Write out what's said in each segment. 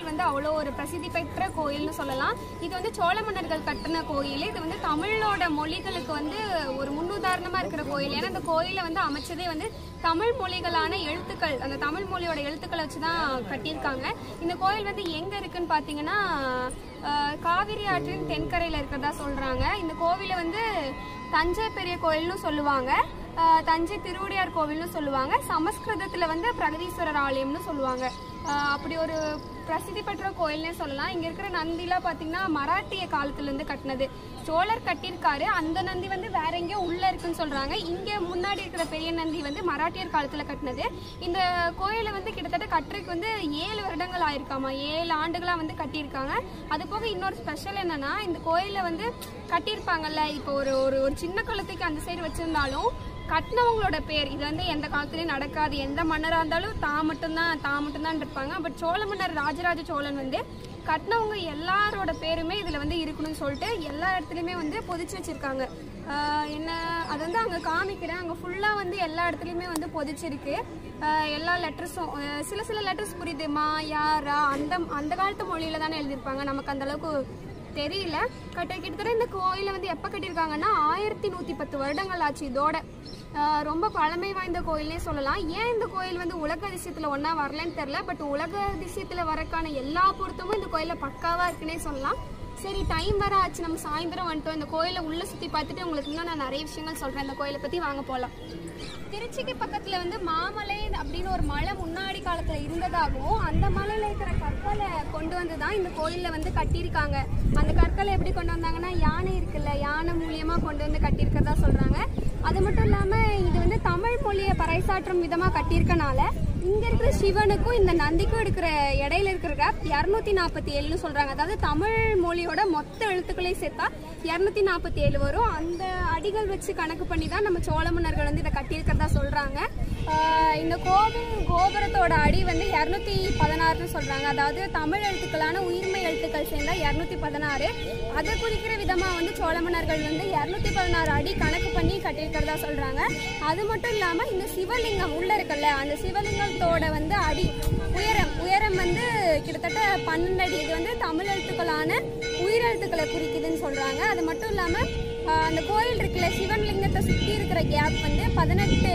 கோயில் வந்து அவ்வளோ ஒரு பிரசித்தி பெற்ற கோயில்னு சொல்லலாம் இது வந்து சோழ மன்னர்கள் கட்டின கோயில் இது வந்து தமிழோட மொழிகளுக்கு வந்து ஒரு முன்னுதாரணமா இருக்கிற கோயில் ஏன்னா இந்த கோயிலை வந்து அமைச்சதே வந்து தமிழ் மொழிகளான எழுத்துக்கள் அந்த தமிழ் மொழியோட எழுத்துக்களை வச்சு தான் கட்டியிருக்காங்க இந்த கோயில் வந்து எங்க இருக்குன்னு பார்த்தீங்கன்னா ஆஹ், காவிரி ஆற்றின் தென்கரையில் இருக்கிறதா சொல்றாங்க இந்த கோவிலை வந்து தஞ்சை பெரிய கோயில்னு சொல்லுவாங்க ஆஹ், தஞ்சை திருவுடையார் கோவில்னு சொல்லுவாங்க சமஸ்கிருதத்தில் வந்து பிரகதீஸ்வரர் ஆலயம்னு சொல்லுவாங்க ஆஹ், அப்படி ஒரு பிரசித்தி பெற்ற கோயில்னே சொல்லலாம் இங்க இருக்கிற நந்திலாம் பாத்தீங்கன்னா மராட்டிய காலத்துல இருந்து கட்டினது சோழர் கட்டியிருக்காரு அந்த நந்தி வந்து வேற எங்கேயோ உள்ள இருக்குன்னு சொல்றாங்க இங்க முன்னாடி இருக்கிற பெரிய நந்தி வந்து மராட்டியர் காலத்துல கட்டினது இந்த கோயிலை வந்து கிட்டத்தட்ட கட்டுறதுக்கு வந்து ஏழு வருடங்கள் ஆயிருக்காமா ஏழு ஆண்டுகளா வந்து கட்டியிருக்காங்க அது போக இன்னொரு ஸ்பெஷல் என்னன்னா இந்த கோயிலை வந்து கட்டியிருப்பாங்கல்ல இப்போ ஒரு ஒரு ஒரு சின்ன குளத்துக்கு அந்த சைடு வச்சிருந்தாலும் கட்டினவங்களோட பேர் இது வந்து எந்த காலத்துலயும் நடக்காது எந்த மன்னராக இருந்தாலும் தான் மட்டும்தான் தான் மட்டும்தான் இருப்பாங்க பட் சோழ மன்னர் ராஜராஜ சோழன் வந்து கட்டினவங்க எல்லாரோட பேருமே இதில் வந்து இருக்கணும்னு சொல்லிட்டு எல்லா இடத்துலையுமே வந்து பொதிச்சு வச்சிருக்காங்க ஆஹ் என்ன அது வந்து அங்கே காமிக்கிறேன் அங்கே ஃபுல்லாக வந்து எல்லா இடத்துலையுமே வந்து பொதிச்சிருக்கு ஆஹ் எல்லா லெட்டர்ஸும் சில சில லெட்டர்ஸ் புரியுது மா யா ரா அந்த அந்த காலத்து மொழியில தானே எழுதியிருப்பாங்க நமக்கு அந்த அளவுக்கு தெரியல கட்ட கிட்டத்தட்ட இந்த கோயிலை வந்து எப்போ கட்டியிருக்காங்கன்னா ஆயிரத்தி நூற்றி பத்து வருடங்கள் ஆச்சு இதோட ஆஹ் ரொம்ப பழமை வாய்ந்த கோயில்னே சொல்லலாம் ஏன் இந்த கோயில் வந்து உலக அதிசயத்தில் ஒன்றா வரலன்னு தெரில பட் உலக அதிசயத்தில் வரக்கான எல்லா பொருத்தமும் இந்த கோயிலில் பக்காவாக இருக்குன்னே சொல்லலாம் சரி டைம் வர ஆச்சு நம்ம சாயந்தரம் வந்துட்டோம் இந்த கோயிலை உள்ளே சுற்றி பார்த்துட்டு உங்களுக்கு இன்னும் நான் நிறைய விஷயங்கள் சொல்கிறேன் இந்த கோயிலை பற்றி வாங்க போகலாம் திருச்சிக்கு பக்கத்துல வந்து மாமலை அப்படின்னு ஒரு மலை முன்னாடி காலத்துல இருந்ததாகவும் அந்த மலையில இருக்கிற கற்களை கொண்டு வந்து தான் இந்த கோயில்ல வந்து கட்டியிருக்காங்க அந்த கற்களை எப்படி கொண்டு வந்தாங்கன்னா யானை இருக்குல்ல யானை மூலியமா கொண்டு வந்து கட்டியிருக்கிறதா சொல்றாங்க அது மட்டும் இல்லாம இது வந்து தமிழ் மொழியை பறைசாற்றும் விதமா கட்டியிருக்கனால இங்க இருக்கிற சிவனுக்கும் இந்த நந்திக்கும் இருக்கிற இடையில இருக்கிற கேப் இரநூத்தி நாற்பத்தி ஏழுன்னு சொல்றாங்க அதாவது தமிழ் மொழியோட மொத்த எழுத்துக்களையும் சேர்த்தா இரநூத்தி நாற்பத்தி ஏழு வரும் அந்த அடிகள் வச்சு கணக்கு பண்ணி தான் நம்ம சோழ மன்னர்கள் வந்து இதை கட்டியிருக்கிறதா சொல்றாங்க ஆஹ் இந்த கோவில் கோபுரத்தோட அடி வந்து இரநூத்தி பதினாறுன்னு சொல்றாங்க அதாவது தமிழ் எழுத்துக்களான உயிர்மை எழுத்துக்கள் சேர்ந்தா இரநூத்தி பதினாறு அதை குறிக்கிற விதமா வந்து சோழ மன்னர்கள் வந்து இரநூத்தி பதினாறு அடி கணக்கு பண்ணி கட்டியிருக்கிறதா சொல்றாங்க அது மட்டும் இல்லாம இந்த சிவலிங்கம் உள்ள இருக்குல்ல அந்த சிவலிங்கத்தோட வந்து அடி உயரம் உயரம் வந்து கிட்டத்தட்ட பன்னெண்டு அடி இது வந்து தமிழ் எழுத்துக்களான உயிரெழுத்துக்களை குறிக்குதுன்னு சொல்றாங்க அது மட்டும் இல்லாம ஆஹ், அந்த கோயில் இருக்குல்ல சிவன் லிங்கத்தை சுத்தி இருக்கிற கேப் வந்து பதினெட்டு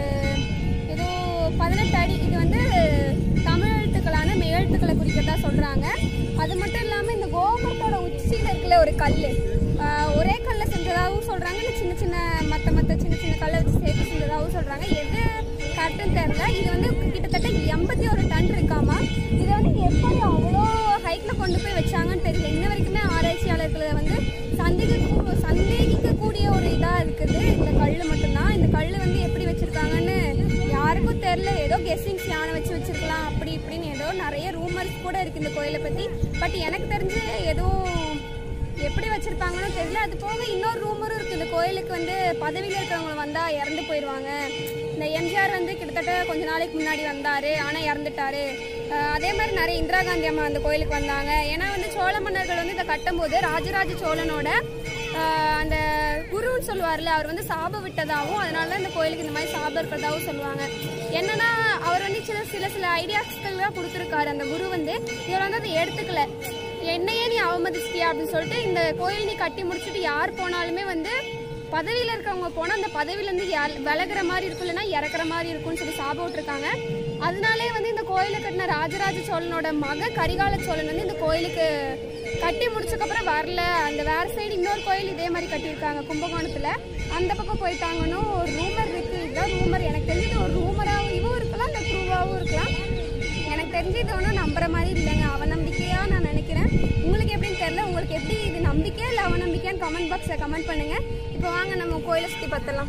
ஏதோ பதினெட்டு அடி இது வந்து தமிழ் எழுத்துக்களான மெய்யெழுத்துக்களை குறிக்கிறதா சொல்றாங்க அது மட்டும் இல்லாம இந்த கோபுரத்தோட உச்சியில இருக்குல்ல ஒரு கல் ஒரே கல்ல செஞ்சதாகவும் சொல்றாங்க இல்லை சின்ன சின்ன மத்த மத்த சின்ன சின்ன கல்லை வச்சு சேர்த்து செஞ்சதாகவும் சொல்றாங்க எது கரெக்டுன்னு தெரியல இது வந்து கிட்டத்தட்ட எண்பத்தி ஒரு டன் இருக்காமா இதை வந்து எப்படி அவ்வளோ ஹைட்ல கொண்டு போய் வச்சாங்கன்னு தெரியல இன்ன வரைக்குமே ஆராய்ச்சியாளர்களை வந்து சந்தேகிக்க சந்தேகிக்கக்கூடிய ஒரு இதாக இருக்குது இந்த கல் மட்டும்தான் இந்த கல் வந்து எப்படி வச்சிருக்காங்கன்னு யாருக்கும் தெரியல ஏதோ கெஸ்ஸிங்ஸ் யானை வச்சு வச்சிருக்கலாம் அப்படி இப்படின்னு ஏதோ நிறைய ரூமர்ஸ் கூட இருக்கு இந்த கோயிலை பத்தி பட் எனக்கு தெரிஞ்சு எதுவும் எப்படி வச்சிருப்பாங்கன்னு தெரியல அது போக இன்னொரு ரூமரும் இருக்கு இந்த கோயிலுக்கு வந்து பதவியில் இருக்கிறவங்க வந்தா இறந்து போயிடுவாங்க இந்த எம்ஜிஆர் வந்து கிட்டத்தட்ட கொஞ்ச நாளைக்கு முன்னாடி வந்தாரு ஆனா இறந்துட்டாரு அஹ் அதே மாதிரி நிறைய இந்திரா காந்தி அம்மா அந்த கோயிலுக்கு வந்தாங்க ஏன்னா வந்து சோழ மன்னர்கள் வந்து இதை கட்டும்போது ராஜராஜ சோழனோட அஹ் அந்த குருன்னு சொல்லுவார்ல அவர் வந்து சாபம் விட்டதாகவும் அதனால தான் இந்த கோயிலுக்கு இந்த மாதிரி சாபம் இருக்கிறதாகவும் சொல்லுவாங்க என்னன்னா அவர் வந்து சில சில சில ஐடியாஸ்கள்லாம் கொடுத்துருக்காரு அந்த குரு வந்து இவர் வந்து அதை எடுத்துக்கல என்னையே நீ அவமதிச்சிட்டியா அப்படின்னு சொல்லிட்டு இந்த கோயில் நீ கட்டி முடிச்சுட்டு யார் போனாலுமே வந்து பதவியில் இருக்கவங்க போனால் அந்த பதவியிலேருந்து விலகுற மாதிரி இருக்கும் இல்லைன்னா இறக்குற மாதிரி இருக்கும்னு சொல்லி சாபம் விட்டுருக்காங்க அதனாலே வந்து இந்த கோயிலை கட்டின ராஜராஜ சோழனோட மக கரிகால சோழன் வந்து இந்த கோயிலுக்கு கட்டி முடிச்சக்கப்புறம் வரல அந்த வேற சைடு இன்னொரு கோயில் இதே மாதிரி கட்டியிருக்காங்க கும்பகோணத்தில் அந்த பக்கம் போயிட்டாங்கன்னு ஒரு ரூமர் இருக்கு இதுதான் ரூமர் எனக்கு தெரிஞ்சது ஒரு ரூமராகவும் இவும் இருக்கலாம் இல்லை ட்ரூவாகவும் இருக்கலாம் எனக்கு தெரிஞ்சு இது ஒன்றும் நம்புற மாதிரி இல்லைங்க அவநம்பிக்கையா நான் நினைக்கிறேன் உங்களுக்கு எப்படின்னு தெரியல உங்களுக்கு எப்படி இது நம்பிக்கையா இல்லை அவநம்பிக்கையான்னு கமெண்ட் பாக்ஸில் கமெண்ட் பண்ணுங்க இப்போ வாங்க நம்ம கோயிலை சுற்றி பார்த்தலாம்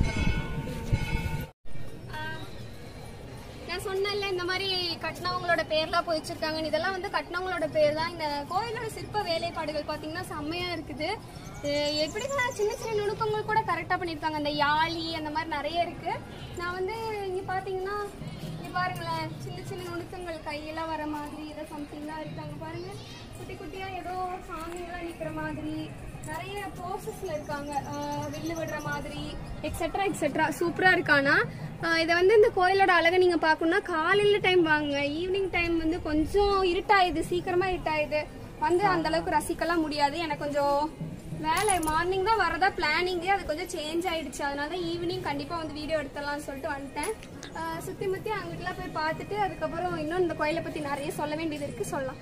நான் சொன்னேன்ல இந்த மாதிரி கட்டினவங்களோட பேர்லாம் போய் வச்சிருக்காங்கன்னு இதெல்லாம் வந்து கட்டினவங்களோட பேர் தான் இந்த கோயிலோட சிற்ப வேலைப்பாடுகள் பார்த்தீங்கன்னா செம்மையா இருக்குது அஹ் எப்படின்னா சின்ன சின்ன நுணுக்கங்கள் கூட கரெக்டாக பண்ணியிருக்காங்க அந்த யாழி அந்த மாதிரி நிறைய இருக்கு நான் வந்து இங்கே பார்த்தீங்கன்னா இங்க பாருங்களேன் சின்ன சின்ன நுணுக்கங்கள் கையெல்லாம் வர மாதிரி ஏதோ சம்திங்லாம் இருக்காங்க பாருங்க குட்டி குட்டியா ஏதோ சாமியெல்லாம் நிக்கிற மாதிரி நிறைய போசஸ்ல இருக்காங்க ஆஹ் வில்லு விடுற மாதிரி எக்ஸெட்ரா எக்ஸெட்ரா சூப்பரா இருக்கானா ஆஹ் இதை வந்து இந்த கோயிலோட அழகை நீங்க பார்க்கணும்னா காலையில டைம் வாங்க ஈவினிங் டைம் வந்து கொஞ்சம் இருட்டாயுது சீக்கிரமா இருட்டாயுது வந்து அந்த அளவுக்கு ரசிக்கலாம் முடியாது எனக்கு கொஞ்சம் வேலை மார்னிங் தான் வரதா பிளானிங்கே அது கொஞ்சம் சேஞ்ச் ஆயிடுச்சு அதனால தான் ஈவினிங் கண்டிப்பா வந்து வீடியோ எடுத்துடலாம்னு சொல்லிட்டு வந்துட்டேன் ஆஹ் சுத்தி முத்தி அங்கிட்டலாம் போய் பார்த்துட்டு அதுக்கப்புறம் இன்னும் இந்த கோயிலை பத்தி நிறைய சொல்ல வேண்டியது இருக்கு சொல்லலாம்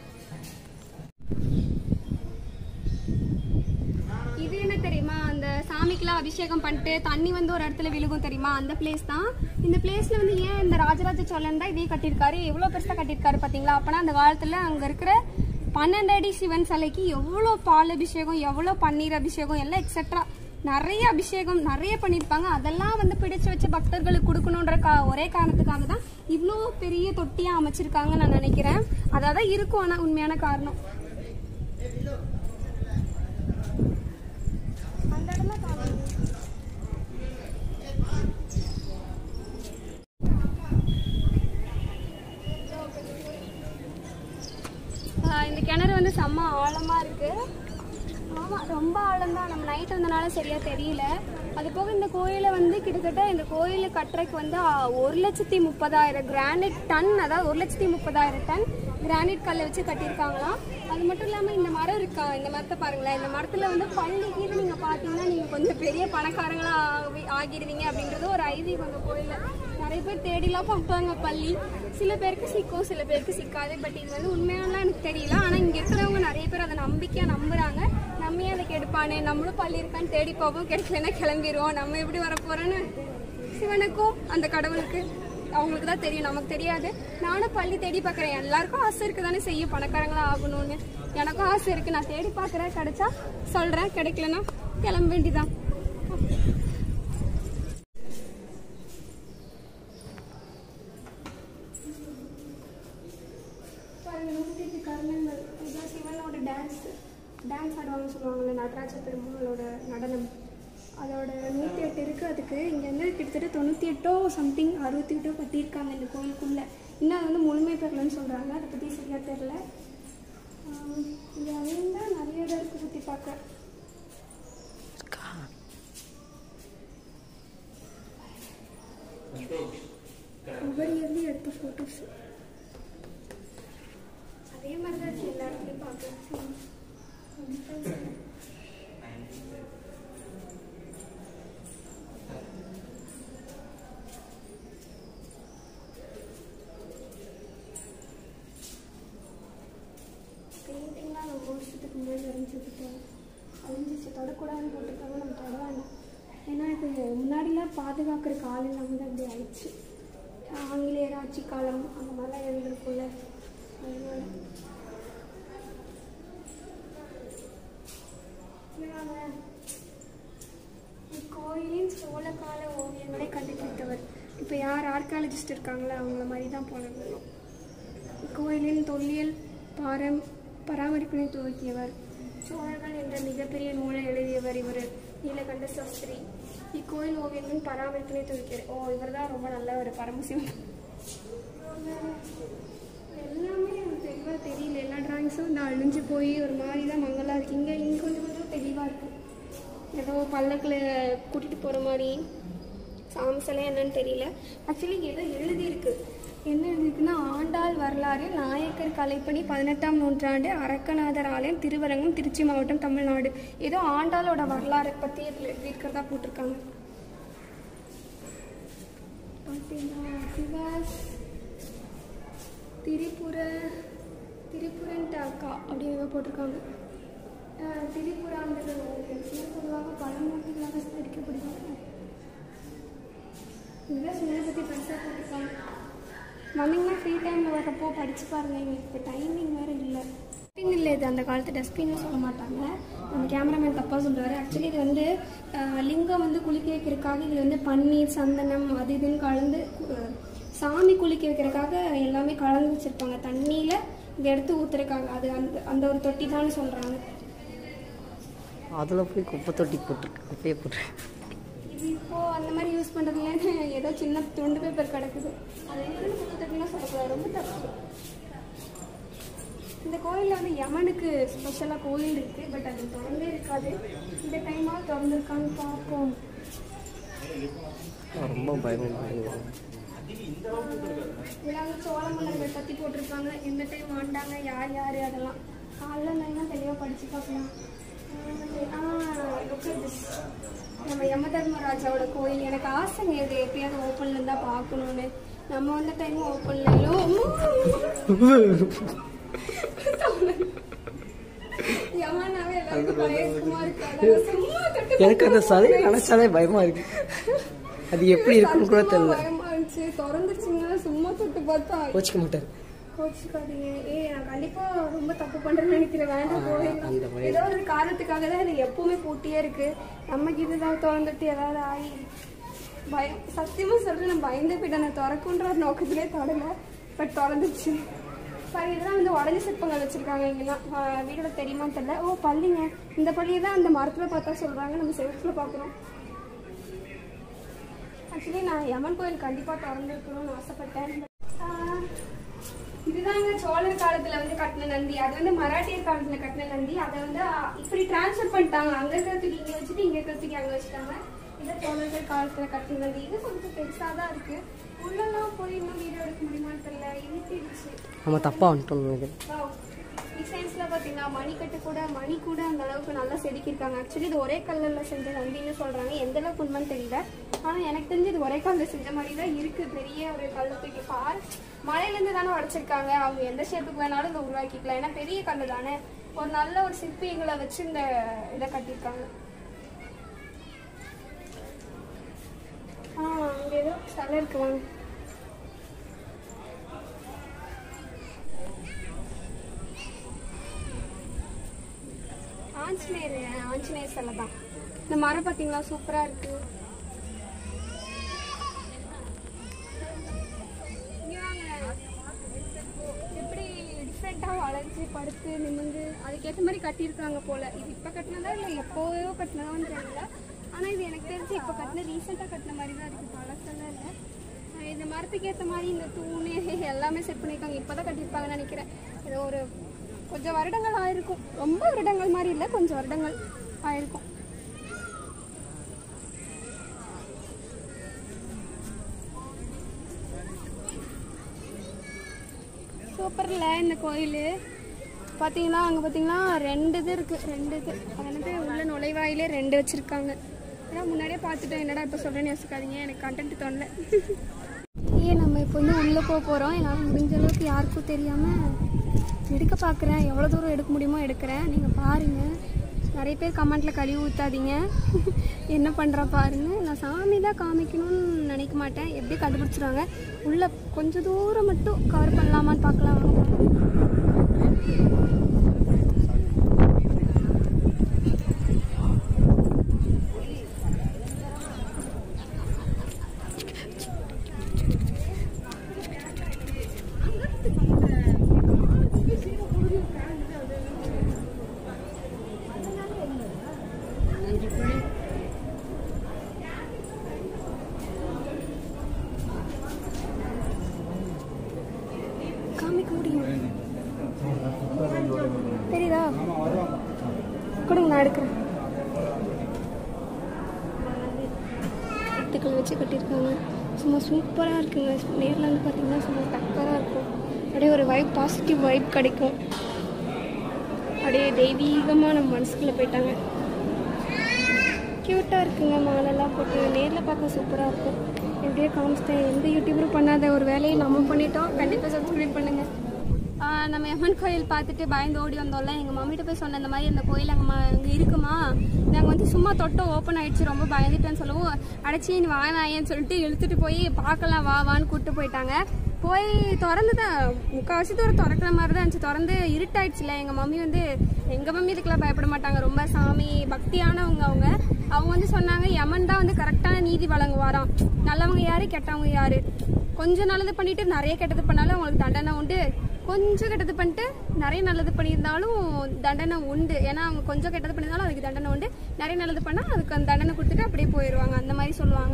இது என்ன தெரியுமா அந்த சாமிக்கெல்லாம் அபிஷேகம் பண்ணிட்டு தண்ணி வந்து ஒரு இடத்துல விழுகும் தெரியுமா அந்த பிளேஸ் தான் இந்த பிளேஸ்ல வந்து ஏன் இந்த ராஜராஜ சோழன் தான் இதே கட்டியிருக்காரு எவ்வளவு பெருசா கட்டியிருக்காரு பாத்தீங்களா அப்பனா அந்த காலத்துல அங்க இருக்கிற பன்னெண்டு அடி சிவன் சிலைக்கு எவ்வளோ பால் அபிஷேகம் எவ்வளோ பன்னீர் அபிஷேகம் எல்லாம் எக்ஸெட்ரா நிறைய அபிஷேகம் நிறைய பண்ணியிருப்பாங்க அதெல்லாம் வந்து பிடிச்சு வச்சு பக்தர்களுக்கு கொடுக்கணுன்ற கா ஒரே காரணத்துக்காக தான் இவ்வளோ பெரிய தொட்டியாக அமைச்சிருக்காங்கன்னு நான் நினைக்கிறேன் அதான் தான் இருக்கும் ஆனால் உண்மையான காரணம் அந்த இடம்லாம் காணும். ஆஹ் இந்த கிணறு வந்து செம்ம ஆழமா இருக்கு ஆமா ரொம்ப ஆழம்தான் நம்ம நைட் வந்தனால சரியா தெரியல அது போக இந்த கோயிலை வந்து கிட்டத்தட்ட இந்த கோயிலை கட்டுறதுக்கு வந்து ஆ, ஒரு லட்சத்தி முப்பதாயிரம் கிரானைட் டன் அதாவது ஒரு லட்சத்தி முப்பதாயிரம் டன் கிரானைட் கல்லை வச்சு கட்டியிருக்காங்களாம் அது மட்டும் இல்லாமல் இந்த மரம் இருக்கா இந்த மரத்தை பாருங்களேன் இந்த மரத்தில் வந்து பள்ளி கீழே நீங்கள் பார்த்தீங்கன்னா நீங்கள் கொஞ்சம் பெரிய பணக்காரங்களா ஆகி- ஆகிடுவீங்க அப்படின்றது ஒரு ஐதீகம் அந்த கோயிலில் நிறைய பேர் தேடிலாம் பார்ப்பாங்க பள்ளி சில பேருக்கு சிக்கும் சில பேருக்கு சிக்காது பட் இது வந்து உண்மையானலாம் எனக்கு தெரியல ஆனால் இங்கே இருக்கிறவங்க நிறைய பேர் அதை நம்பிக்கையாக நம்புறாங்க நம்ம ஏன் அதை கெடுப்பானே நம்மளும் பள்ளி இருக்கான்னு தேடி பார்ப்போம் கிடைக்கலன்னா கிளம்பிடுவோம் நம்ம எப்படி வரப்போறோன்னு சிவனுக்கும் அந்த கடவுளுக்கு அவங்களுக்கு தான் தெரியும் நமக்கு தெரியாது நானும் பள்ளி தேடி பார்க்குறேன் எல்லாருக்கும் ஆசை இருக்கு தானே செய்யும் பணக்காரங்களா ஆகணும்னு எனக்கும் ஆசை இருக்கு நான் தேடி பார்க்குறேன் கிடைச்சா சொல்கிறேன் கிடைக்கலன்னா கிளம்ப வேண்டிதான் பாருங்க நூற்றி எட்டு கர்ணங்கள் இதுதான் சிவனோட டான்ஸ் டான்ஸ் ஆடுவாங்கன்னு சொல்லுவாங்கல்ல நடராஜ பெருமாளோட நடனம் அதோட நூற்றி எட்டு இருக்குது அதுக்கு இங்கே வந்து கிட்டத்தட்ட தொண்ணூற்றி எட்டோ சம்திங் அறுபத்தி எட்டோ கட்டியிருக்காங்க இந்த கோயிலுக்குள்ளே இன்னும் அது வந்து முழுமை பெறலன்னு சொல்கிறாங்க அதை பற்றி சரியாக தெரில இங்கே அதையும் தான் நிறைய இடம் இருக்குது சுற்றி பார்க்க ஒவ்வொரு இயர்லையும் எடுத்த ஃபோட்டோஸ் அதே மாதிரி தான் இருக்கு எல்லா இடத்துலையும் பார்க்கலாம் பெயிண்டிங்லாம் ரொம்ப வருஷத்துக்கு முன்னாடி வரைஞ்சிக்கிட்டோம் அழிஞ்சிச்சு தொடக்கூடாதுன்னு போட்டிருக்காங்க நம்ம தொட வேண்டாம் ஏன்னா இது முன்னாடிலாம் பாதுகாக்கிற காலம் இல்லாமல் தான் இப்படி ஆயிடுச்சு ஆங்கிலேயர் ஆட்சி காலம் அந்த மாதிரிலாம் இருந்திருக்கும்ல அதனால இவங்க இக்கோயிலின் சோழகால ஓவியங்களை கண்டுபிடித்தவர் இப்போ யார் ஆர்காலஜிஸ்ட் இருக்காங்களோ அவங்கள மாதிரி தான் போனோம் இக்கோயிலின் தொல்லியல் பாரம் பராமரிப்பினை துவக்கியவர் சோழர்கள் என்ற மிகப்பெரிய நூலை எழுதியவர் இவர் நீலகண்ட சாஸ்திரி இக்கோயில் ஓவியங்களின் பராமரிப்பினை துவக்கியவர் ஓ இவர் தான் ரொம்ப நல்ல ஒரு பரமசிவன் எல்லாமே எனக்கு தெளிவாக தெரியல எல்லா டிராயிங்ஸும் இந்த அழிஞ்சு போய் ஒரு மாதிரி தான் மங்கலாக இருக்கு இங்கே இங்கே கொஞ்சம் கொஞ்சம் தெளிவாக இருக்கு ஏதோ பல்லக்கில் கூட்டிகிட்டு போகிற மாதிரி சாமி சிலை என்னன்னு தெரியல ஆக்சுவலி ஏதோ எழுதியிருக்கு என்ன எழுதியிருக்குன்னா ஆண்டாள் வரலாறு நாயக்கர் கலைப்பணி பதினெட்டாம் நூற்றாண்டு அரக்கநாதர் ஆலயம் திருவரங்கம் திருச்சி மாவட்டம் தமிழ்நாடு ஏதோ ஆண்டாளோட வரலாறை பற்றி இதில் எழுதியிருக்கிறதா போட்டிருக்காங்க பார்த்தீங்களா சிவாஸ் திரிபுர திரிபுரன் டாக்கா அப்படின்னு ஏதோ போட்டிருக்காங்க அஹ் திரிபுராந்தகர் ஓவியம் சிலர் பொதுவாக பழமூர்த்திகளாக சித்தரிக்கப்படுவாங்க இதெல்லாம் சிலரை பற்றி பெருசாக போட்டிருக்காங்க வந்தீங்கன்னா ஃப்ரீ டைமில் வரப்போ படிச்சு பாருங்க எங்களுக்கு இப்போ டைமிங் வேறு இல்லை டஸ்ட்பின் இல்லை இது அந்த காலத்து டஸ்ட்பின்னு சொல்ல மாட்டாங்க அந்த கேமராமேன் தப்பாக சொல்கிறாரு ஆக்சுவலி இது வந்து அஹ், லிங்கம் வந்து குளிக்க வைக்கிறதுக்காக இது வந்து பன்னீர் சந்தனம் அது இதுன்னு கலந்து கு- சாமி குளிக்க வைக்கிறதுக்காக எல்லாமே கலந்து வச்சுருப்பாங்க தண்ணியில் இதை எடுத்து ஊற்றுறக்காங்க அது அந்த அந்த ஒரு தொட்டி தான் சொல்கிறாங்க அதில் போய் குப்பை தொட்டி போட்டிருக்கு குப்பையை போட்டிருக்கு இது இப்போ அந்த மாதிரி யூஸ் பண்ணுறதுல ஏதோ சின்ன துண்டு பேப்பர் கிடக்குது அது என்னன்னு குப்பை தொட்டிலாம் சொல்லக்கூடாது ரொம்ப தப்பு இந்த கோயிலில் வந்து யமனுக்கு ஸ்பெஷலாக கோயில் இருக்குது பட் அது திறந்தே இருக்காது இந்த டைமாக திறந்துருக்கான்னு பார்ப்போம் ரொம்ப பயமாக இதெல்லாம் வந்து சோழ மன்னர்கள் பற்றி போட்டிருப்பாங்க எந்த டைம் ஆண்டாங்க யார் யார் அதெல்லாம் காலைல நல்லா தெளிவாக படித்து பார்க்கலாம் ஆ, look at this. நம்ம யம தர்மராஜாவோட கோயில் எனக்கு ஆசைங்க இது எப்பயாவது ஓப்பன்ல இருந்தா பார்க்கணும்னு நம்ம வந்த டைம் ஓப்பன்ல யமனாவே எல்லாருக்கும் பயமா இருக்கு அதெல்லாம் சும்மா தொட்டு எனக்கு அந்த சதை நினைச்சாலே பயமா இருக்கு அது எப்படி இருக்குன்னு கூட தெரியல பயமா இருந்துச்சு திறந்துருச்சுங்க சும்மா தொட்டு பார்த்தா கோச்சிக்க மாட்டாரு கோச்சுக்காதீங்க ஏய் நான் கண்டிப்பா ரொம்ப தப்பு பண்றேன்னு நினைக்கிறேன் வேண்டாம் அந்த போயிடலாம் மாதிரி. ஏதோ ஒரு காரணத்துக்காக தான் இது எப்பவுமே பூட்டியே இருக்கு நமக்கு இதுதான் திறந்துட்டு ஏதாவது ஆகி பயம் சத்தியமா சொல்றேன் நான் பயந்து போயிட்டேன் நான் திறக்குன்ற ஒரு நோக்கத்திலே தொடல பட் திறந்துச்சு பாரு இதெல்லாம் வந்து உடஞ்சி சிற்பங்கள் வச்சிருக்காங்க இங்கெல்லாம் வீடுல தெரியுமான்னு தெரியல ஓ பள்ளிங்க இந்த பள்ளியை தான் அந்த மரத்துல பார்த்தா சொல்றாங்க நம்ம செவத்துல பார்க்குறோம் ஆக்சுவலி நான் யமன் கோயில் கண்டிப்பா திறந்துருக்கணும்னு ஆசைப்பட்டேன் ஆஹ் இதுதாங்க சோழர் காலத்துல வந்து கட்டின நந்தி அது வந்து மராட்டியர் காலத்துல கட்டின நந்தி அதை வந்து ஆஹ், இப்படி டிரான்ஸ்ஃபர் பண்ணிட்டாங்க அங்க இருக்கிறதுக்கு இங்க வச்சுட்டு இங்க இருக்கிறதுக்கு அங்க வச்சுட்டாங்க இதை சோழர்கள் காலத்துல கட்டின நந்தி இது கொஞ்சம் பெருசா தான் இருக்கு உள்ளெல்லாம் போய் இன்னும் வீடியோ எடுக்க முடியுமான்னு தெரியல இருட்டிடுச்சு நம்ம தப்பா வந்துட்டோம்னு நினைக்கிறேன் டிசைன்ஸ்ல பாத்தீங்கன்னா மணிக்கட்டு கூட மணி கூட அந்த அளவுக்கு நல்லா செதுக்கியிருக்காங்க ஆக்சுவலி இது ஒரே கல்லுல செஞ்ச நந்தின்னு சொல்றாங்க எந்த அளவுக்கு உண்மைன்னு தெரியல ஆனா எனக்கு தெரிஞ்சு இது ஒரே கல்ல செஞ்ச மாதிரி தான் இருக்கு பெரிய ஒரு கல்லு தூக்கி பார் மலையில இருந்து தானே உடைச்சிருக்காங்க அவங்க எந்த ஷேப்புக்கு வேணாலும் இதை உருவாக்கிக்கலாம் ஏன்னா பெரிய கல்லு தானே ஒரு நல்ல ஒரு சிற்பிகளை வச்சு இந்த இதை கட்டியிருக்காங்க ஆ அங்க ஏதோ சிலை இருக்கு வாங்க ஆஞ்சநேயர் ஆஞ்சநேயர் சிலை தான் இந்த மரம் பார்த்தீங்களா சூப்பராக இருக்கு இங்க வாங்க. எப்படி டிஃப்ரெண்ட்டாக வளைஞ்சு படுத்து நிமிந்து அதுக்கேற்ற மாதிரி கட்டியிருக்காங்க போல இது இப்போ கட்டினதா இல்லை எப்போவோ கட்டினதான்னு தெரியல ஆனால் இது எனக்கு தெரிஞ்சு இப்போ கட்டின ரீசெண்டாக கட்டின மாதிரி தான் இருக்குது பழசெல்லாம் இல்லை அஹ் இந்த மரத்துக்கு ஏற்ற மாதிரி இந்த தூணு எல்லாமே செட் பண்ணியிருக்காங்க இப்போ தான் கட்டியிருப்பாங்கன்னு நினைக்கிறேன் ஏதோ ஒரு கொஞ்சம் வருடங்கள் ஆயிருக்கும் ரொம்ப வருடங்கள் மாதிரி இல்லை கொஞ்சம் வருடங்கள் ஆயிருக்கும் சூப்பர்ல இந்த கோயில் பார்த்தீங்கன்னா அங்கே பார்த்தீங்கன்னா ரெண்டு இது இருக்குது ரெண்டு இது அது என்னது உள்ள நுழைவாயிலே ரெண்டு வச்சுருக்காங்க ஏன்னா முன்னாடியே பார்த்துட்டேன் என்னடா இப்போ சொல்கிறேன்னு யோசிக்காதீங்க எனக்கு கண்டென்ட் தோணல ஏன் நம்ம இப்போ வந்து உள்ளே போக போகிறோம் என்னால் முடிஞ்ச அளவுக்கு யாருக்கும் தெரியாமல் எடுக்க பார்க்குறேன் எவ்வளோ தூரம் எடுக்க முடியுமோ எடுக்கிறேன் நீங்கள் பாருங்கள் நிறைய பேர் கமெண்ட்டில் கழுவி ஊற்றாதீங்க என்ன பண்ணுறா பாருங்க நான் சாமி தான் காமிக்கணும்னு நினைக்க மாட்டேன் எப்படி கண்டுபிடிச்சிருவாங்க உள்ளே கொஞ்சம் தூரம் மட்டும் கவர் பண்ணலாமான்னு பார்க்கலாம் வாங்க. காமிக்க முடியும் தெரியுதா கொடுங்க நான் எடுக்கிறேன் எத்துக்கள் வச்சு கட்டியிருக்காங்க சும்மா சூப்பராக இருக்குங்க நேரில் வந்து பார்த்தீங்கன்னா சும்மா டக்கராக இருக்கும் அப்படியே ஒரு வைப் பாசிட்டிவ் வைப் கிடைக்கும் அப்படியே தெய்வீகமாக நம்ம மனசுக்குள்ளே போயிட்டாங்க க்யூட்டாக இருக்குங்க மாலெல்லாம் போட்டு நேரில் பார்க்க சூப்பராக இருக்கும் எப்படியோ காமிச்சிட்டேன் எந்த யூடியூபரும் பண்ணாத ஒரு வேலையை நம்ம பண்ணிட்டோம் கண்டிப்பாக சப்ஸ்கிரைப் பண்ணுங்கள் நம்ம எம்மன் கோயில் பார்த்துட்டு பயந்து ஓடி வந்தோம்ல எங்கள் மம்மிட்ட போய் சொன்னேன் இந்த மாதிரி அந்த கோயில் அங்கே அங்கே இருக்குமா நாங்கள் வந்து சும்மா தொட்டு ஓப்பன் ஆயிடுச்சு ரொம்ப பயந்துட்டேன்னு சொல்லவும் அடைச்சி நீ வாயேன்னு சொல்லிட்டு இழுத்துட்டு போய் பார்க்கலாம் வா வான்னு கூப்பிட்டு போயிட்டாங்க போய் திறந்து தான் முக்கால்வாசி தூரம் திறக்கிற மாதிரி தான் இருந்துச்சு திறந்து இருட்டாயிடுச்சுல எங்கள் மம்மி வந்து எங்கள் மம்மி இதுக்கெல்லாம் பயப்பட மாட்டாங்க ரொம்ப சாமி பக்தியானவங்க அவங்க அவங்க வந்து சொன்னாங்க யமன் தான் வந்து கரெக்டான நீதி வழங்குவாராம் நல்லவங்க யாரு கெட்டவங்க யாரு கொஞ்சம் நல்லது பண்ணிட்டு நிறைய கெட்டது பண்ணாலும் அவங்களுக்கு தண்டனை உண்டு கொஞ்சம் கெட்டது பண்ணிட்டு நிறைய நல்லது பண்ணியிருந்தாலும் தண்டனை உண்டு ஏன்னா அவங்க கொஞ்சம் கெட்டது பண்ணியிருந்தாலும் அதுக்கு தண்டனை உண்டு நிறைய நல்லது பண்ணால் அதுக்கு அந்த தண்டனை கொடுத்துட்டு அப்படியே போயிடுவாங்க அந்த மாதிரி சொல்லுவாங்க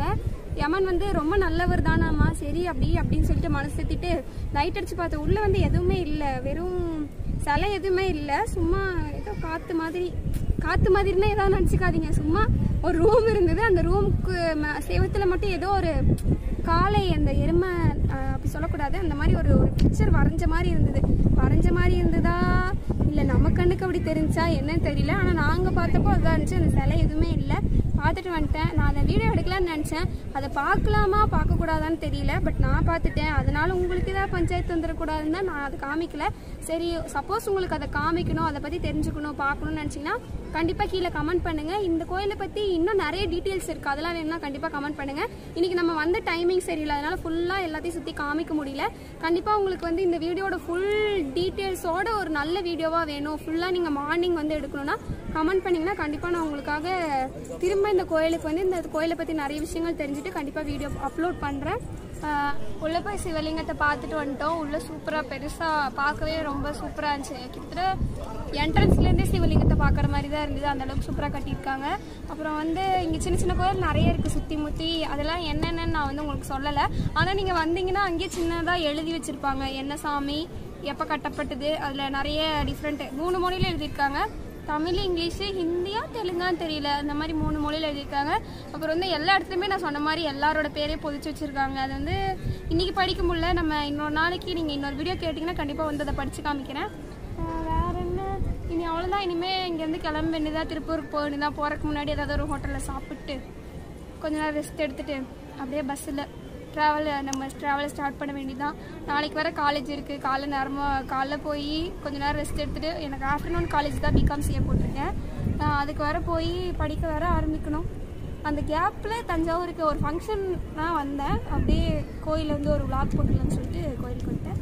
யமன் வந்து ரொம்ப நல்லவர் தானாமா சரி அப்படி அப்படின்னு சொல்லிட்டு மனசு தேத்திட்டு லைட் அடிச்சு பார்த்தேன் உள்ள வந்து எதுவுமே இல்லை வெறும் சிலை எதுவுமே இல்லை சும்மா ஏதோ காத்து மாதிரி காத்து மாதிரின்னா ஏதாவது நினச்சிக்காதீங்க சும்மா ஒரு ரூம் இருந்தது அந்த ரூமுக்கு சேவத்துல மட்டும் ஏதோ ஒரு காளை அந்த எருமை அஹ், அப்படி சொல்லக்கூடாது அந்த மாதிரி ஒரு ஒரு பிக்சர் வரைஞ்ச மாதிரி இருந்தது வரைஞ்ச மாதிரி இருந்ததா இல்லை நம்ம கண்ணுக்கு அப்படி தெரிஞ்சா என்னன்னு தெரியல ஆனால் நாங்கள் பார்த்தப்போ அதான் இருந்துச்சு அந்த சிலை எதுவுமே இல்லை பார்த்துட்டு வந்துட்டேன் நான் அதை வீடியோ எடுக்கலாம்னு நினச்சேன் அதை பார்க்கலாமா பார்க்கக்கூடாதான்னு தெரியல பட் நான் பார்த்துட்டேன் அதனால உங்களுக்கு ஏதாவது பஞ்சாயத்து வந்துடக்கூடாதுன்னு தான் நான் அதை காமிக்கல சரி சப்போஸ் உங்களுக்கு அதை காமிக்கணும் அதை பற்றி தெரிஞ்சுக்கணும் பார்க்கணும்னு நினச்சிங்கன்னா கண்டிப்பாக கீழே கமெண்ட் பண்ணுங்கள் இந்த கோயிலை பற்றி இன்னும் நிறைய டீட்டெயில்ஸ் இருக்குது அதெல்லாம் வேணும்னா கண்டிப்பாக கமெண்ட் பண்ணுங்கள் இன்றைக்கி நம்ம வந்த டைமிங் சரியில்லை அதனால ஃபுல்லாக எல்லாத்தையும் சுற்றி காமிக்க முடியல கண்டிப்பாக உங்களுக்கு வந்து இந்த வீடியோட ஃபுல் டீட்டெயில்ஸோட ஒரு நல்ல வீடியோவாக வேணும் ஃபுல்லாக நீங்கள் மார்னிங் வந்து எடுக்கணும்னா கமெண்ட் பண்ணிங்கன்னா கண்டிப்பாக நான் உங்களுக்காக திரும்ப இந்த கோயிலுக்கு வந்து இந்த கோயிலை பற்றி நிறைய விஷயங்கள் தெரிஞ்சுட்டு கண்டிப்பாக வீடியோ அப்லோட் பண்ணுறேன் உள்ள போய் சிவலிங்கத்தை பார்த்துட்டு வந்துட்டோம் உள்ள சூப்பராக பெருசாக பார்க்கவே ரொம்ப சூப்பராக இருந்துச்சு கிட்டத்தட்ட என்ட்ரன்ஸ்லேருந்தே சிவலிங்கத்தை பார்க்குற மாதிரி தான் இருந்தது அந்த அளவுக்கு சூப்பராக கட்டியிருக்காங்க அப்புறம் வந்து இங்கே சின்ன சின்ன கோயில் நிறைய இருக்குது சுற்றி முற்றி அதெல்லாம் என்னென்னு நான் வந்து உங்களுக்கு சொல்லலை ஆனால் நீங்கள் வந்தீங்கன்னா அங்கேயே சின்னதாக எழுதி வச்சுருப்பாங்க என்ன சாமி எப்போ கட்டப்பட்டது அதில் நிறைய டிஃப்ரெண்ட் மூணு மொழியில் எழுதியிருக்காங்க தமிழ் இங்கிலீஷு ஹிந்தியா தெலுங்கான்னு தெரியல அந்த மாதிரி மூணு மொழியில் எழுதியிருக்காங்க அப்புறம் வந்து எல்லா இடத்துலையுமே நான் சொன்ன மாதிரி எல்லாரோட பேரே பொதிச்சு வச்சுருக்காங்க அது வந்து இன்றைக்கி படிக்க முடியல நம்ம இன்னொரு நாளைக்கு நீங்கள் இன்னொரு வீடியோ கேட்டிங்கன்னா கண்டிப்பாக வந்து அதை படித்து காமிக்கிறேன் ஆஹ் வேற என்ன இனி அவ்வளோதான் இனிமேல் இங்கேருந்து கிளம்ப வேண்டியதாக திருப்பூருக்கு போக வேண்டியதான் போகிறதுக்கு முன்னாடி ஏதாவது ஒரு ஹோட்டலில் சாப்பிட்டு கொஞ்ச நேரம் ரெஸ்ட் எடுத்துட்டு அப்படியே பஸ்ஸில் ட்ராவல் நம்ம ட்ராவலை ஸ்டார்ட் பண்ண வேண்டியதான் நாளைக்கு வர காலேஜ் இருக்குது காலை நேரமாக காலைல போய் கொஞ்ச நேரம் ரெஸ்ட் எடுத்துட்டு எனக்கு ஆஃப்டர்நூன் காலேஜ் தான் பிகாம் சிஏ போட்டிருக்கேன் நான் அதுக்கு வர போய் படிக்க வர ஆரம்பிக்கணும் அந்த கேப்பில் தஞ்சாவூருக்கு ஒரு ஃபங்க்ஷன் தான் வந்தேன் அப்படியே கோயிலில் வந்து ஒரு vlog போட்டுடலாம்னு சொல்லிட்டு கோயிலுக்கு வந்துட்டேன்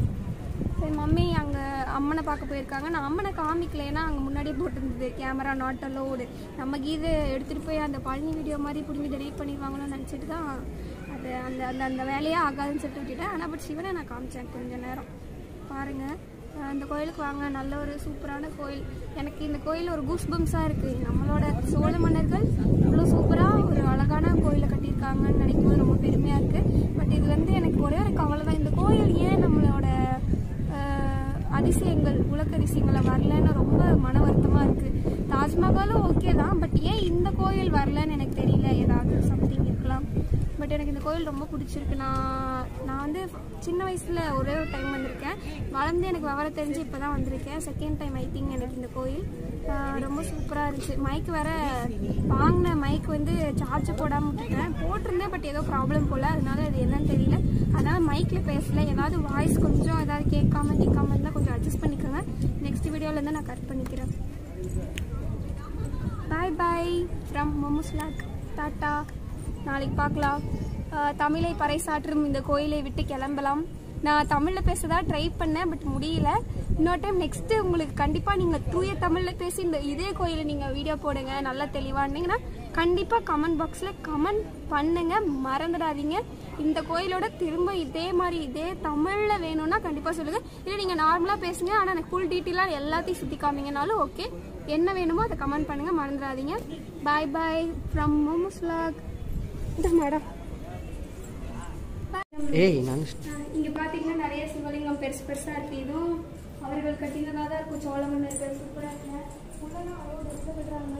சரி மம்மி அங்கே அம்மனை பார்க்க போயிருக்காங்க நான் அம்மனை காமிக்கல ஏன்னா அங்கே முன்னாடியே போட்டிருந்தது கேமரா நாட் அலோடு நம்ம கீதை எடுத்துகிட்டு போய் அந்த பழனி வீடியோ மாதிரி பிடிங்கி டெலீட் பண்ணிடுவாங்களோன்னு நினச்சிட்டு தான் அது அந்த அந்த அந்த வேலையே ஆகாதுன்னு சொல்லிட்டு விட்டுட்டேன் ஆனால் பட் சிவனை நான் காமிச்சேன் கொஞ்ச நேரம் பாருங்கள் அந்த கோயிலுக்கு வாங்க நல்ல ஒரு சூப்பரான கோயில் எனக்கு இந்த கோயில் ஒரு கூஸ் பம்ஸாக இருக்குது நம்மளோட சோழ மன்னர்கள் இவ்வளோ சூப்பராக ஒரு அழகான கோயிலை கட்டியிருக்காங்கன்னு நினைக்கும் போது ரொம்ப பெருமையாக இருக்குது பட் இது வந்து எனக்கு ஒரே ஒரு கவலை தான் இந்த கோயில் ஏன் நம்மளோட ஆஹ், அதிசயங்கள் உலக அதிசயங்களை வரலன்னு ரொம்ப மன வருத்தமாக இருக்குது தாஜ்மஹாலும் ஓகே தான் பட் ஏன் இந்த கோயில் வரலன்னு எனக்கு தெரியல ஏதாவது சம்திங் இருக்கலாம் பட் எனக்கு இந்த கோயில் ரொம்ப பிடிச்சிருக்கு நான் நான் வந்து சின்ன வயசில் ஒரே ஒரு டைம் வந்திருக்கேன் வளர்ந்து எனக்கு விவரம் தெரிஞ்சு இப்போ தான் வந்திருக்கேன் செகண்ட் டைம் ஐ திங்க் எனக்கு இந்த கோயில் ஆஹ் ரொம்ப சூப்பராக இருந்துச்சு மைக் வேற வாங்கின மைக் வந்து சார்ஜ் போடாமல் விட்டுட்டேன் போட்டிருந்தேன் பட் ஏதோ ப்ராப்ளம் போல் அதனால அது என்னன்னு தெரியல அதனால மைக்கில் பேசல ஏதாவது வாய்ஸ் கொஞ்சம் ஏதாவது கேட்காம கேட்காம இருந்தால் கொஞ்சம் அட்ஜஸ்ட் பண்ணிக்கோங்க நெக்ஸ்ட் வீடியோலேருந்து நான் கட் பண்ணிக்கிறேன் பாய் பாய் ஃப்ரம் மொமுஸ்லாக் டாட்டா நாளைக்கு பார்க்கலாம் அஹ் தமிழை பறைசாற்றும் இந்த கோயிலை விட்டு கிளம்பலாம் நான் தமிழில் பேச தான் ட்ரை பண்ணேன் பட் முடியல இன்னொரு டைம் நெக்ஸ்ட்டு உங்களுக்கு கண்டிப்பாக நீங்கள் தூய தமிழில் பேசி இந்த இதே கோயிலை நீங்கள் வீடியோ போடுங்க நல்லா தெளிவானீங்கன்னா கண்டிப்பாக கமெண்ட் பாக்ஸில் கமெண்ட் பண்ணுங்க மறந்துடாதீங்க இந்த கோயிலோட திரும்ப இதே மாதிரி இதே தமிழில் வேணும்னா கண்டிப்பாக சொல்லுங்கள் இல்லை நீங்கள் நார்மலாக பேசுங்க ஆனால் எனக்கு ஃபுல் டீட்டெயிலாக எல்லாத்தையும் சுற்றி காமிங்கனாலும் ஓகே என்ன வேணுமோ அதை கமெண்ட் பண்ணுங்க மறந்துடாதீங்க bye bye from momos vlog இந்த மேடம் ஏய் நான் இங்க பாத்தீங்கன்னா நிறைய சிவலிங்கம் பெருசு பெருசா இருக்கு இதுவும் அவர்கள் கட்டினதா தான் இருக்கும் சோழ மன்னர்கள் சூப்பரா இருக்கு உள்ளலாம் அவ்வளோ பெருசா விடுறாங்க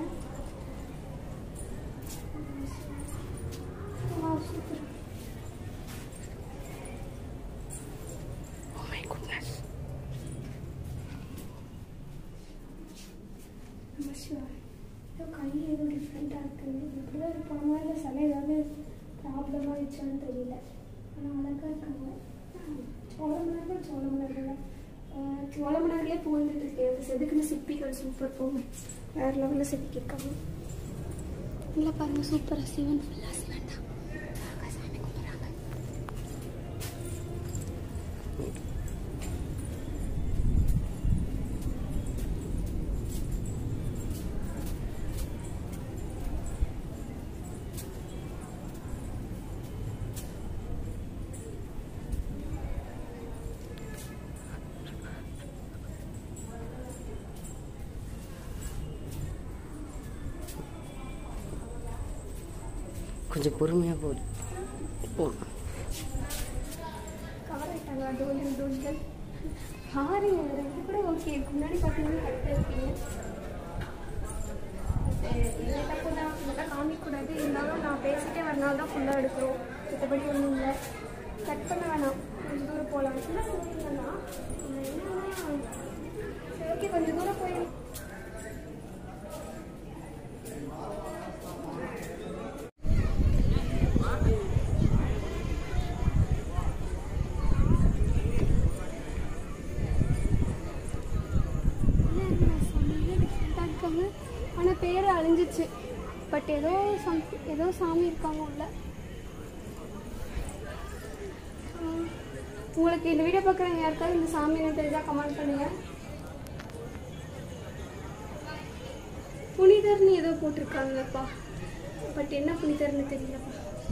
Wow, super. Oh my goodness. ரொம்ப sure. ஏதோ கை ஏதோ டிஃப்ரெண்ட்டாக இருக்குது இப்படிதான் இருப்பாங்க இல்லை சில ஏதாவது ப்ராப்ளமாக ஆயிடுச்சான்னு தெரியல ஆனால் அழகாக இருக்காங்க ஆஹ், சோழ மன்னர்கள் சோழ மன்னர்கள் தான். ஆஹ், சோழ மன்னர்களே புகழ்ந்துட்டு இருக்கு அது செதுக்குன சிற்பிகள் சூப்பர் போகும் வேற லெவலில் செதுக்கியிருக்காங்க இல்லை பாருங்க சூப்பராக சிவன் ஃபுல்லாக சிவன் தான் அழகா சாமி கும்பிட்றாங்க கொஞ்சம் பொறுமையாக போடு போ கவலைட்டாங்க டோல்கள் டோல்கள் பாருங்க ரெண்டு கூட ஓகே முன்னாடி பார்த்தீங்கன்னா கரெக்டாக இருக்கீங்க என்ன தப்பு தான் இதெல்லாம் காமிக்கக்கூடாது இருந்தாலும் நான் பேசிட்டே வரனால தான் ஃபுல்லாக எடுக்கிறோம் மற்றபடி ஒன்றும் இல்லை கட் பண்ண வேணாம் கொஞ்சம் தூரம் போகலாம் ஃபுல்லாக சொல்லிங்கன்னா என்னன்னா சரி ஓகே கொஞ்சம் தூரம் போயிடும் இருக்காங்க ஆனால் பேர் அழிஞ்சிச்சு பட் ஏதோ சம் ஏதோ சாமி இருக்காங்க உள்ள உம், உங்களுக்கு இந்த வீடியோ பார்க்குறவங்க யாருக்காவது இந்த சாமி என்ன தெரிஞ்சா கமெண்ட் பண்ணுங்க புனிதர்னு ஏதோ போட்டிருக்காங்கப்பா பட் என்ன புனிதர்னு தெரியலப்பா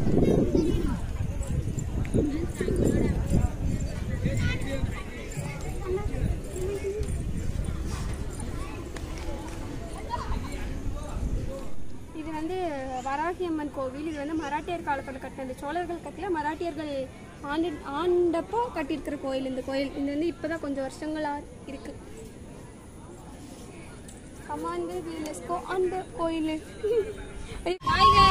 இது வந்து வராகி அம்மன் கோவில் இது வந்து மராட்டியர் காலத்தில் கட்டினது சோழர்கள் கட்டல மராட்டியர்கள் ஆண்டு ஆண்டப்போ கட்டியிருக்கிற கோயில் இந்த கோயில் இது வந்து இப்போதான் கொஞ்சம் வருஷங்களாக இருக்கு கமாந்து யுனெஸ்கோ அந்த கோயில் ஹாய்